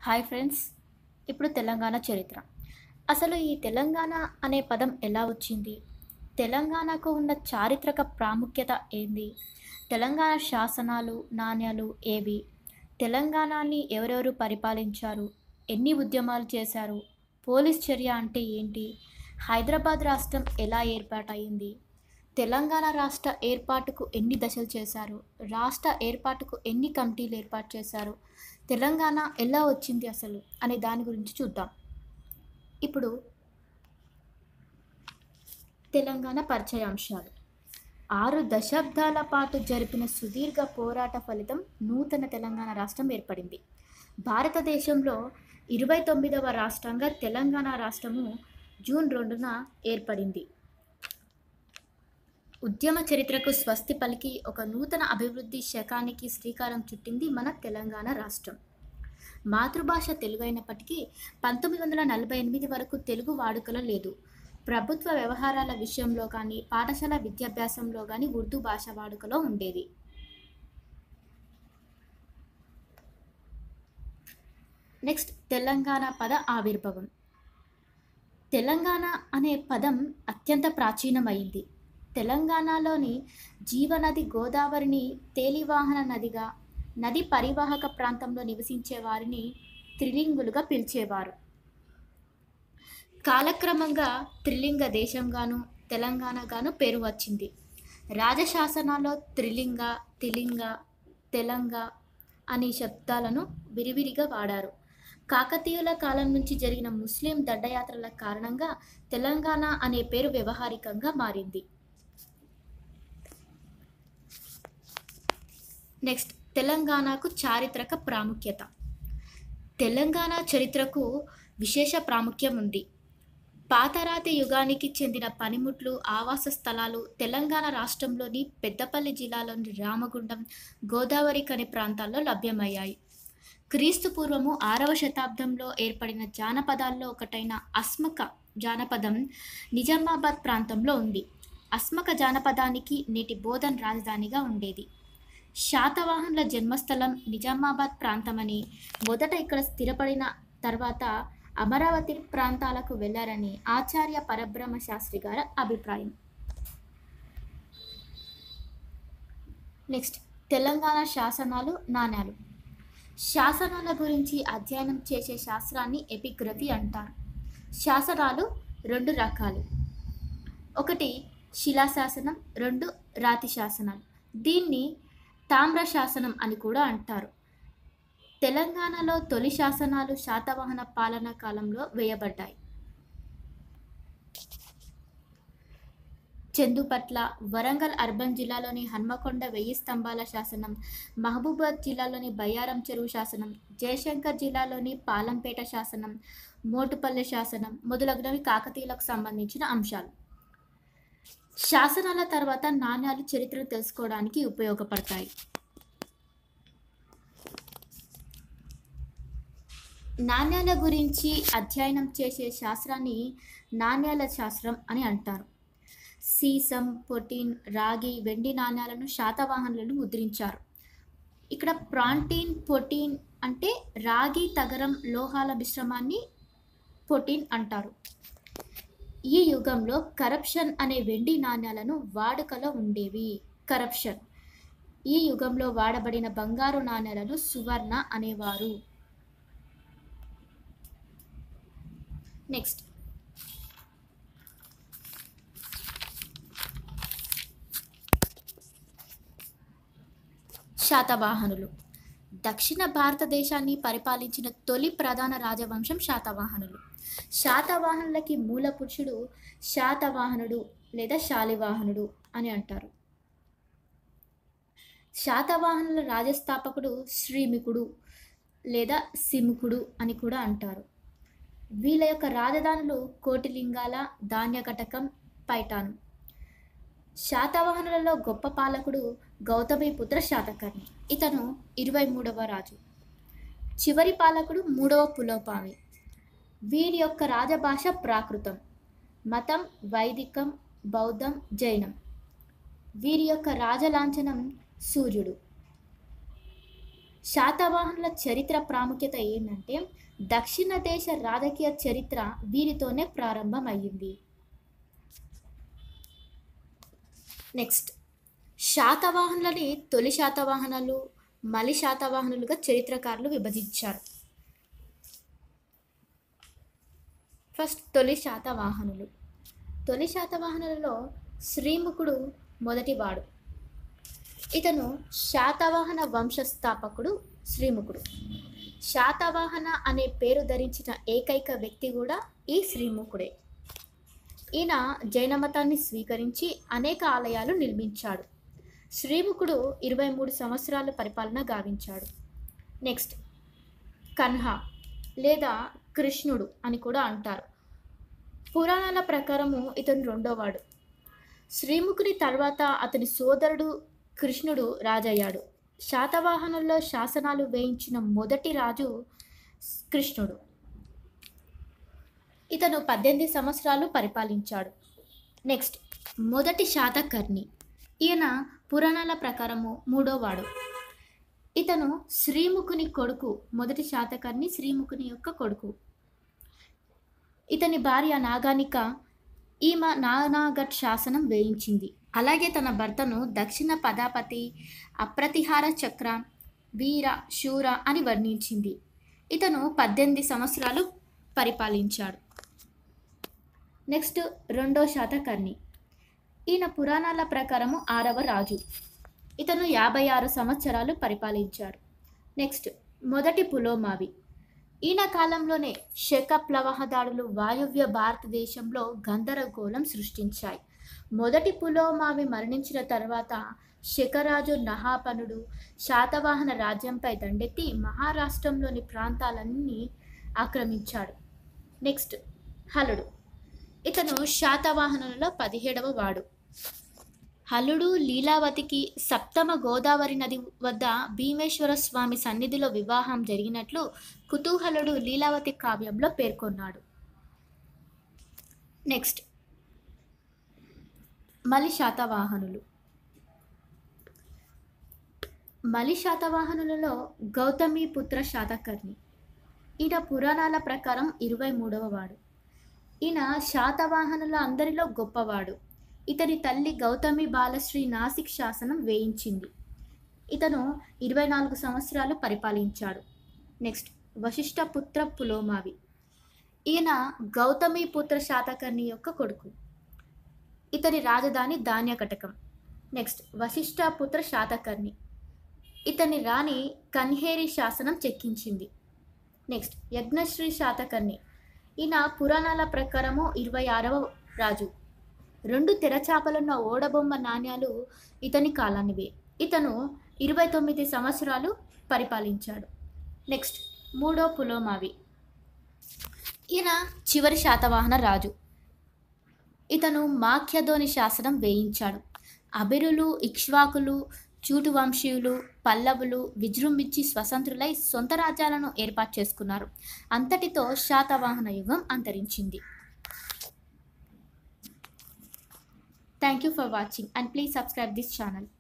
hi friends ఇప్పుడు తెలంగాణ చరిత్ర అసలు ఈ తెలంగాణ అనే పదం ఎలా వచ్చింది తెలంగాణకు ఉన్న చారిత్రక ప్రాముఖ్యత ఏంది తెలంగాణ శాసనాలు నాణ్యాలు ఏవి తెలంగాణని ఎవరెవరు పరిపాలించారు ఎన్ని ఉద్యమాలు చేశారు పోలీస్ చర్య అంటే ఏంటి హైదరాబాద్ రాష్ట్రం ఎలా ఏర్పాటయింది తెలంగాణ రాష్ట్ర ఏర్పాటుకు ఎన్ని దశలు చేశారు రాష్ట్ర ఏర్పాటుకు ఎన్ని కమిటీలు ఏర్పాటు చేశారు తెలంగాణ ఎలా వచ్చింది అసలు అనే దాని గురించి చూద్దాం ఇప్పుడు తెలంగాణ పరిచయాంశాలు ఆరు దశాబ్దాల పాటు జరిపిన సుదీర్ఘ పోరాట ఫలితం నూతన తెలంగాణ రాష్ట్రం ఏర్పడింది భారతదేశంలో ఇరవై తొమ్మిదవ రాష్ట్రంగా తెలంగాణ రాష్ట్రము జూన్ రెండున ఏర్పడింది ఉద్యమ చరిత్రకు స్వస్తి పలికి ఒక నూతన అభివృద్ధి శకానికి శ్రీకారం చుట్టింది మన తెలంగాణ రాష్ట్రం మాతృభాష తెలుగు అయినప్పటికీ పంతొమ్మిది వందల నలభై ఎనిమిది వరకు తెలుగు వాడుకలో లేదు ప్రభుత్వ వ్యవహారాల విషయంలో కానీ పాఠశాల విద్యాభ్యాసంలో కానీ ఉర్దూ భాష వాడుకలో ఉండేది నెక్స్ట్ తెలంగాణ పద ఆవిర్భావం తెలంగాణ అనే పదం అత్యంత ప్రాచీనమైంది తెలంగాణలోని జీవనది గోదావరిని తేలివాహన నదిగా నది పరివాహక ప్రాంతంలో నివసించే వారిని త్రిలింగులుగా పిలిచేవారు కాలక్రమంగా త్రిలింగ దేశంగాను తెలంగాణగాను పేరు వచ్చింది రాజశాసనాల్లో త్రిలింగ తిలింగ తెలంగ అనే శబ్దాలను విరివిరిగా వాడారు కాకతీయుల కాలం నుంచి జరిగిన ముస్లిం దండయాత్రల కారణంగా తెలంగాణ అనే పేరు వ్యవహారికంగా మారింది నెక్స్ట్ తెలంగాణకు చారిత్రక ప్రాముఖ్యత తెలంగాణ చరిత్రకు విశేష ప్రాముఖ్యం ఉంది పాతరాతి యుగానికి చెందిన పనిముట్లు ఆవాస స్థలాలు తెలంగాణ రాష్ట్రంలోని పెద్దపల్లి జిల్లాలోని రామగుండం గోదావరి కని ప్రాంతాల్లో లభ్యమయ్యాయి క్రీస్తు పూర్వము ఆరవ శతాబ్దంలో ఏర్పడిన జానపదాల్లో ఒకటైన అస్మక జానపదం నిజామాబాద్ ప్రాంతంలో ఉంది అస్మక జానపదానికి నేటి బోధన్ రాజధానిగా ఉండేది శాతవాహనుల జన్మస్థలం నిజామాబాద్ ప్రాంతమని మొదట ఇక్కడ స్థిరపడిన తర్వాత అమరావతి ప్రాంతాలకు వెళ్ళారని ఆచార్య పరబ్రహ్మ శాస్త్రి గారి అభిప్రాయం నెక్స్ట్ తెలంగాణ శాసనాలు నాణ్యాలు శాసనాల గురించి అధ్యయనం చేసే శాస్త్రాన్ని ఎపిగ్రఫీ అంటారు శాసనాలు రెండు రకాలు ఒకటి శిలాశాసనం రెండు రాతి శాసనాలు దీన్ని తామ్ర శాసనం అని కూడా అంటారు తెలంగాణలో తొలి శాసనాలు శాతవాహన పాలనా కాలంలో వేయబడ్డాయి చందుపట్ల వరంగల్ అర్బన్ జిల్లాలోని హన్మకొండ వెయ్యి స్తంభాల శాసనం మహబూబాద్ జిల్లాలోని బయ్యారం చెరువు శాసనం జయశంకర్ జిల్లాలోని పాలంపేట శాసనం మోటుపల్లె శాసనం మొదలగునవి కాకతీయులకు సంబంధించిన అంశాలు శాసనాల తర్వాత నాణ్యాలు చరిత్రను తెలుసుకోవడానికి ఉపయోగపడతాయి నాణ్యాల గురించి అధ్యయనం చేసే శాస్త్రాన్ని నాణ్యాల శాస్త్రం అని అంటారు సీసం పొటీన్ రాగి వెండి నాణ్యాలను శాతవాహనులను ముద్రించారు ఇక్కడ ప్రాంటీన్ పొటీన్ అంటే రాగి తగరం లోహాల మిశ్రమాన్ని పొటీన్ అంటారు ఈ యుగంలో కరప్షన్ అనే వెండి నాణ్యాలను వాడుకలో ఉండేవి కరప్షన్ ఈ యుగంలో వాడబడిన బంగారు నాణ్యాలను సువర్ణ అనేవారు నెక్స్ట్ శాతవాహనులు దక్షిణ భారతదేశాన్ని పరిపాలించిన తొలి ప్రధాన రాజవంశం శాతవాహనులు శాతవాహనులకి మూల పురుషుడు శాతవాహనుడు లేదా శాలివాహనుడు అని అంటారు శాతవాహనుల రాజస్థాపకుడు శ్రీమికుడు లేదా సిముకుడు అని కూడా అంటారు వీళ్ళ యొక్క రాజధానులు కోటిలింగాల ధాన్యకటకం పైటాను శాతవాహనులలో గొప్ప పాలకుడు గౌతమిపుత్ర శాతకర్ణి ఇతను ఇరవై మూడవ రాజు చివరి పాలకుడు మూడవ పులోపావి వీరి యొక్క రాజభాష ప్రాకృతం మతం వైదికం బౌద్ధం జైనం వీరి యొక్క రాజలాంఛనం సూర్యుడు శాతవాహనుల చరిత్ర ప్రాముఖ్యత ఏంటంటే దక్షిణ దేశ రాజకీయ చరిత్ర వీరితోనే ప్రారంభమయ్యింది నెక్స్ట్ శాతవాహనులని తొలి శాతవాహనులు మలి శాతవాహనులుగా చరిత్రకారులు విభజించారు ఫస్ట్ తొలి శాతవాహనులు తొలి శాతవాహనులలో శ్రీముఖుడు మొదటివాడు ఇతను శాతవాహన వంశస్థాపకుడు శ్రీముఖుడు శాతవాహన అనే పేరు ధరించిన ఏకైక వ్యక్తి కూడా ఈ శ్రీముఖుడే ఈయన జైన మతాన్ని స్వీకరించి అనేక ఆలయాలు నిర్మించాడు శ్రీముఖుడు ఇరవై మూడు సంవత్సరాల పరిపాలన గావించాడు నెక్స్ట్ కన్హా లేదా కృష్ణుడు అని కూడా అంటారు పురాణాల ప్రకారము ఇతను రెండోవాడు శ్రీముఖుని తర్వాత అతని సోదరుడు కృష్ణుడు రాజయ్యాడు శాతవాహనంలో శాసనాలు వేయించిన మొదటి రాజు కృష్ణుడు ఇతను పద్దెనిమిది సంవత్సరాలు పరిపాలించాడు నెక్స్ట్ మొదటి శాతకర్ణి ఈయన పురాణాల ప్రకారము మూడోవాడు ఇతను శ్రీముఖుని కొడుకు మొదటి శాతకర్ణి శ్రీముఖుని యొక్క కొడుకు ఇతని భార్య నాగానిక ఈమె నానాగఢ్ శాసనం వేయించింది అలాగే తన భర్తను దక్షిణ పదాపతి అప్రతిహార చక్ర వీర శూర అని వర్ణించింది ఇతను పద్దెనిమిది సంవత్సరాలు పరిపాలించాడు నెక్స్ట్ రెండో శాతకర్ణి ఈయన పురాణాల ప్రకారము ఆరవ రాజు ఇతను యాభై ఆరు సంవత్సరాలు పరిపాలించాడు నెక్స్ట్ మొదటి పులోమావి ఈయన కాలంలోనే శక ప్లవహ దాడులు వాయువ్య భారతదేశంలో గందరగోళం సృష్టించాయి మొదటి పులోమావి మరణించిన తర్వాత శకరాజు నహాపనుడు శాతవాహన రాజ్యంపై దండెత్తి మహారాష్ట్రంలోని ప్రాంతాలన్నీ ఆక్రమించాడు నెక్స్ట్ హలుడు ఇతను శాతవాహనులలో పదిహేడవ వాడు హలుడు లీలావతికి సప్తమ గోదావరి నది వద్ద భీమేశ్వర స్వామి సన్నిధిలో వివాహం జరిగినట్లు కుతూహలుడు లీలావతి కావ్యంలో పేర్కొన్నాడు నెక్స్ట్ మలి శాతవాహనులు మలి శాతవాహనులలో గౌతమి పుత్ర శాతకర్ణి ఈయన పురాణాల ప్రకారం ఇరవై మూడవ వాడు ఈయన శాతవాహనుల అందరిలో గొప్పవాడు ఇతని తల్లి గౌతమి బాలశ్రీ నాసిక్ శాసనం వేయించింది ఇతను ఇరవై నాలుగు సంవత్సరాలు పరిపాలించాడు నెక్స్ట్ వశిష్ఠ పుత్ర పులోమావి ఈయన గౌతమి పుత్ర శాతకర్ణి యొక్క కొడుకు ఇతని రాజధాని ధాన్యకటకం నెక్స్ట్ వశిష్ఠ పుత్ర శాతకర్ణి ఇతని రాణి కన్హేరి శాసనం చెక్కించింది నెక్స్ట్ యజ్ఞశ్రీ శాతకర్ణి ఈయన పురాణాల ప్రకారము ఇరవై ఆరవ రాజు రెండు తెరచాపలున్న ఓడబొమ్మ నాణ్యాలు ఇతని కాలానివే ఇతను ఇరవై తొమ్మిది సంవత్సరాలు పరిపాలించాడు నెక్స్ట్ మూడో పులోమావి ఈయన చివరి శాతవాహన రాజు ఇతను మాఖ్యధోని శాసనం వేయించాడు అబిరులు ఇక్ష్వాకులు చూటు వంశీయులు పల్లవులు విజృంభించి స్వతంత్రులై సొంత రాజ్యాలను ఏర్పాటు చేసుకున్నారు అంతటితో శాతవాహన యుగం అంతరించింది thank you for watching and please subscribe this channel